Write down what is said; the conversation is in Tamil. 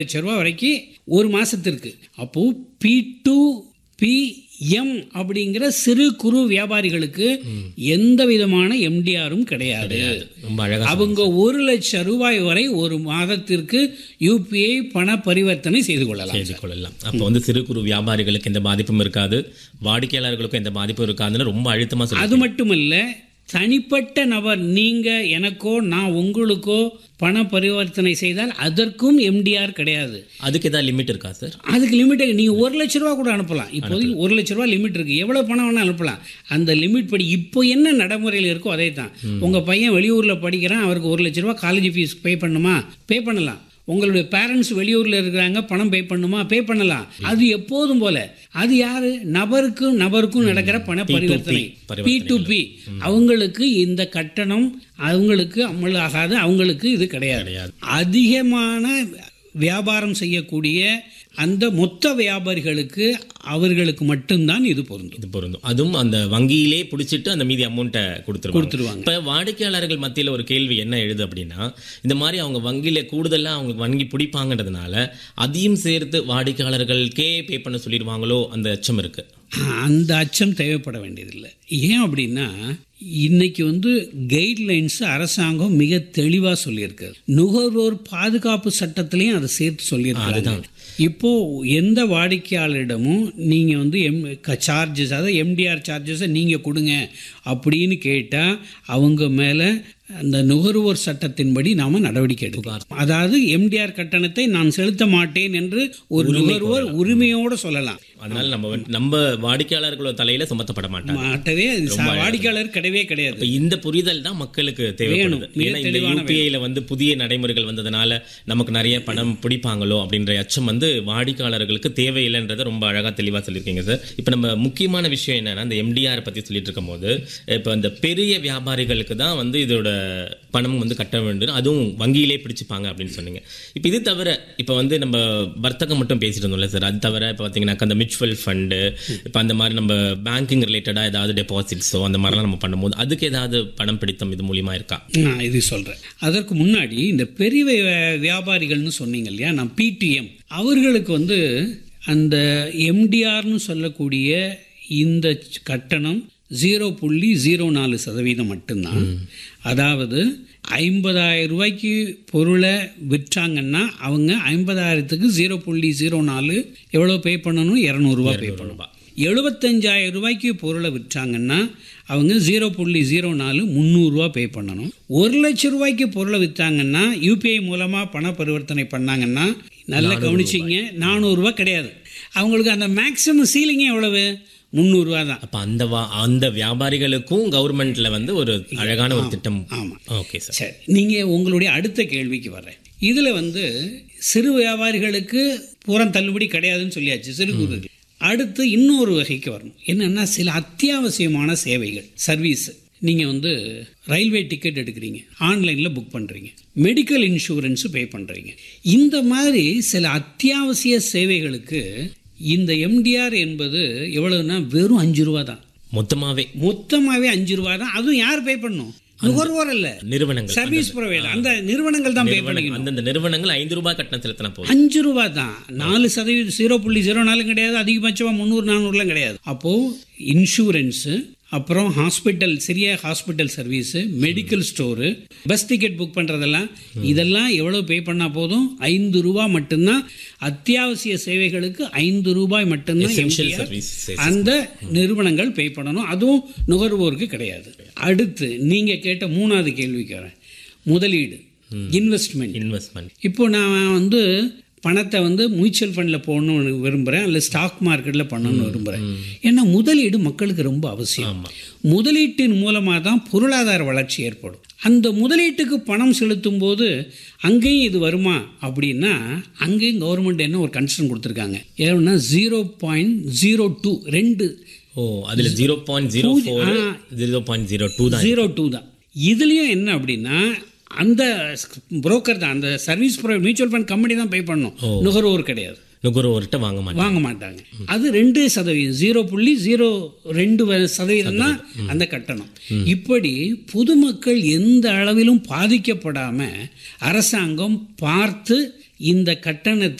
லட்ச ரூபா வரைக்கும் ஒரு மாசத்திற்கு அப்போ பி டு பி எம் அப்படிங்கிற சிறு குறு வியாபாரிகளுக்கு எந்த விதமான எம்டிஆரும் கிடையாது ரொம்ப அழகா அவங்க ஒரு லட்சம் ரூபாய் வரை ஒரு மாதத்திற்கு யூபிஐ பண பரிவர்த்தனை செய்து கொள்ளலாம் செய்து கொள்ளலாம் அப்போ வந்து சிறு குறு வியாபாரிகளுக்கு எந்த பாதிப்பும் இருக்காது வாடிக்கையாளர்களுக்கும் எந்த பாதிப்பும் இருக்காதுன்னு ரொம்ப அழுத்தமா சொல்லி அது மட்டுமல்ல தனிப்பட்ட நபர் நீங்க எனக்கோ நான் உங்களுக்கோ பண பரிவர்த்தனை செய்தால் அதற்கும் எம்டிஆர் கிடையாது அதுக்கு ஏதாவது லிமிட் இருக்கா சார் அதுக்கு லிமிட் நீங்க ஒரு லட்ச ரூபா கூட அனுப்பலாம் இப்போதைக்கு ஒரு லட்ச ரூபா லிமிட் இருக்கு எவ்வளவு பணம் வேணா அனுப்பலாம் அந்த லிமிட் படி இப்போ என்ன நடைமுறையில் இருக்கோ அதே தான் உங்க பையன் வெளியூர்ல படிக்கிறான் அவருக்கு ஒரு லட்ச ரூபா காலேஜ் ஃபீஸ் பே பண்ணுமா பே பண்ணலாம் உங்களுடைய பேரண்ட்ஸ் வெளியூர்ல இருக்கிறாங்க பணம் பே பண்ணுமா பே பண்ணலாம் அது எப்போதும் போல அது யாரு நபருக்கும் நபருக்கும் நடக்கிற பண பரிவர்த்தனை பி டு பி அவங்களுக்கு இந்த கட்டணம் அவங்களுக்கு அமலாகாது அவங்களுக்கு இது கிடையாது அதிகமான வியாபாரம் செய்யக்கூடிய அந்த மொத்த வியாபாரிகளுக்கு அவர்களுக்கு மட்டும்தான் இது பொருந்தும் இது பொருந்தும் அதுவும் அந்த வங்கியிலே பிடிச்சிட்டு அந்த மீதி அமௌண்ட்டை கொடுத்துருவாங்க கொடுத்துருவாங்க இப்போ வாடிக்கையாளர்கள் மத்தியில் ஒரு கேள்வி என்ன எழுது அப்படின்னா இந்த மாதிரி அவங்க வங்கியில் கூடுதலாக அவங்க வங்கி பிடிப்பாங்கன்றதுனால அதையும் சேர்த்து வாடிக்கையாளர்களுக்கே பே பண்ண சொல்லிடுவாங்களோ அந்த அச்சம் இருக்கு அந்த அச்சம் தேவைப்பட வேண்டியதில்லை ஏன் அப்படின்னா இன்னைக்கு வந்து கைட்லைன்ஸ் அரசாங்கம் மிக தெளிவாக சொல்லியிருக்கு நுகர்வோர் பாதுகாப்பு சட்டத்திலையும் அதை சேர்த்து சொல்லியிருக்காங்க இப்போ எந்த வாடிக்கையாளரிடமும் நீங்கள் வந்து எம் சார்ஜஸ் அதாவது எம்டிஆர் சார்ஜஸை நீங்கள் கொடுங்க அப்படின்னு கேட்டால் அவங்க மேலே அந்த நுகர்வோர் சட்டத்தின்படி நாம நடவடிக்கை எடுக்கலாம் அதாவது எம்டிஆர் கட்டணத்தை நான் செலுத்த மாட்டேன் என்று ஒரு நுகர்வோர் உரிமையோடு சொல்லலாம் அதனால நம்ம வந்து- நம்ம வாடிக்கையாளர்களோட தலையில சுமத்தப்பட மாட்டாங்க மாட்டவே அது சா- வாடிக்கையாளர் கிடையவே கிடையாது இப்ப இந்த புரிதல் தான் மக்களுக்கு தேவைப்படுது மிக ஏன்னா இந்த தெளிவான யூபிஐல வந்து புதிய நடைமுறைகள் வந்ததுனால நமக்கு நிறைய பணம் பிடிப்பாங்களோ அப்படின்ற அச்சம் வந்து வாடிக்கையாளர்களுக்கு தேவையில்லைன்றதை ரொம்ப அழகா தெளிவா சொல்லியிருக்கீங்க சார் இப்ப நம்ம முக்கியமான விஷயம் என்னன்னா இந்த எம்டிஆர் பத்தி சொல்லிட்டு இருக்கும் போது இப்ப இந்த பெரிய வியாபாரிகளுக்கு தான் வந்து இதோட பணம் வந்து கட்ட வேண்டும் அதுவும் வங்கியிலே பிடிச்சுப்பாங்க அப்படின்னு சொன்னீங்க இப்ப இது தவிர இப்ப வந்து நம்ம வர்த்தகம் மட்டும் பேசிட்டு இருந்தோம்ல சார் அது தவிர இப்ப பாத்தீங்கன்னாக்கா அந்த மியூச்சுவல் ஃபண்டு இப்ப அந்த மாதிரி நம்ம பேங்கிங் ரிலேட்டடா ஏதாவது டெபாசிட்ஸோ அந்த மாதிரிலாம் நம்ம பண்ணும்போது அதுக்கு ஏதாவது பணம் பிடித்தம் இது மூலியமா இருக்கா நான் இது சொல்கிறேன் அதற்கு முன்னாடி இந்த பெரிய வி- வியாபாரிகள்னு சொன்னீங்க இல்லையா நான் பிடிஎம் அவர்களுக்கு வந்து அந்த எம்டிஆர்னு சொல்லக்கூடிய இந்த கட்டணம் ஜீரோ புள்ளி ஜீரோ நாலு சதவீதம் மட்டும்தான் அதாவது ஐம்பதாயிரம் ரூபாய்க்கு பொருளை விற்றாங்கன்னா அவங்க ஐம்பதாயிரத்துக்கு ஜீரோ புள்ளி ஜீரோ நாலு எவ்வளோ பே பண்ணணும் இரநூறுவா பே பண்ணணும் எழுபத்தஞ்சாயிரம் ரூபாய்க்கு பொருளை விற்றாங்கன்னா அவங்க ஜீரோ புள்ளி ஜீரோ நாலு முந்நூறுரூவா பே பண்ணணும் ஒரு லட்ச ரூபாய்க்கு பொருளை விற்றாங்கன்னா யூபிஐ மூலமாக பண பரிவர்த்தனை பண்ணாங்கன்னா நல்லா கவனிச்சிங்க நானூறுரூவா கிடையாது அவங்களுக்கு அந்த மேக்ஸிமம் சீலிங்கே எவ்வளவு முந்நூறுரூவா தான் அப்ப அந்த வா- அந்த வியாபாரிகளுக்கும் கவர்மெண்ட்ல வந்து ஒரு அழகான ஒரு திட்டம் ஆமாம் ஓகே சார் சரி நீங்கள் உங்களுடைய அடுத்த கேள்விக்கு வரேன் இதில் வந்து சிறு வியாபாரிகளுக்கு பூரம் தள்ளுபடி கிடையாதுன்னு சொல்லியாச்சு சிறு குறு அடுத்து இன்னொரு வகைக்கு வரணும் என்னன்னா சில அத்தியாவசியமான சேவைகள் சர்வீஸ் நீங்கள் வந்து ரயில்வே டிக்கெட் எடுக்கிறீங்க ஆன்லைனில் புக் பண்ணுறீங்க மெடிக்கல் இன்சூரன்ஸு பே பண்ணுறீங்க இந்த மாதிரி சில அத்தியாவசிய சேவைகளுக்கு இந்த எம்டிஆர் என்பது எவ்வளவுன்னா வெறும் அஞ்சு ரூபா தான் மொத்தமாவே மொத்தமாகவே அஞ்சு ரூபா தான் அதுவும் யார் பே பண்ணணும் நுகர்வோர் இல்லை நிறுவனங்கள் சர்வீஸ் ப்ரொவைடர் அந்த நிறுவனங்கள் தான் பே பண்ணிக்கணும் அந்தந்த நிறுவனங்கள் ஐந்து ரூபாய் கட்டணம் செலுத்தின போதும் அஞ்சு ரூபா தான் நாலு சதவீதம் ஜீரோ புள்ளி ஜீரோ நாலும் கிடையாது அதிகபட்சமாக முந்நூறு நானூறுலாம் கிடையாது அப்போது இன்சூரன்ஸு அப்புறம் ஹாஸ்பிட்டல் சிறிய hospital service medical store bus ticket book பண்ணுறதெல்லாம் இதெல்லாம் எவ்வளோ பே பண்ணால் போதும் ஐந்து ரூபா மட்டும்தான் அத்தியாவசிய சேவைகளுக்கு ஐந்து ரூபாய் மட்டும்தான் Essential MDR. services. அந்த நிறுவனங்கள் பே பண்ணணும் அதுவும் நுகர்வோருக்கு கிடையாது அடுத்து நீங்கள் கேட்ட மூணாவது கேள்விக்கு வரேன் முதலீடு இன்வெஸ்ட்மெண்ட் இன்வெஸ்ட்மெண்ட் இப்போ நான் வந்து பணத்தை வந்து மியூச்சுவல் ஃபண்டில் போடணும்னு விரும்புகிறேன் இல்லை ஸ்டாக் மார்க்கெட்டில் பண்ணணும்னு விரும்புகிறேன் ஏன்னா முதலீடு மக்களுக்கு ரொம்ப அவசியம் முதலீட்டின் மூலமாக தான் பொருளாதார வளர்ச்சி ஏற்படும் அந்த முதலீட்டுக்கு பணம் செலுத்தும் போது அங்கேயும் இது வருமா அப்படின்னா அங்கேயும் கவர்மெண்ட் என்ன ஒரு கன்சர்ன் கொடுத்துருக்காங்க ஏன்னா ஜீரோ பாயிண்ட் ஜீரோ டூ ரெண்டு ஓ அதுல zero point zero four zero point zero two தான் ஜீரோ டூ தான் இதுலேயும் என்ன அப்படின்னா அந்த புரோக்கர் தான் அந்த service provide mutual fund company தான் பே பண்ணணும் நுகர்வோர் கிடையாது நுகர்வோர்கிட்ட வாங்க மாட்டேன் வாங்க மாட்டாங்க அது ரெண்டு சதவீதம் ஜீரோ புள்ளி ஜீரோ ரெண்டு வ- சதவீதம் தான் அந்த கட்டணம் இப்படி பொதுமக்கள் எந்த அளவிலும் பாதிக்கப்படாம அரசாங்கம் பார்த்து இந்த கட்டணத்தை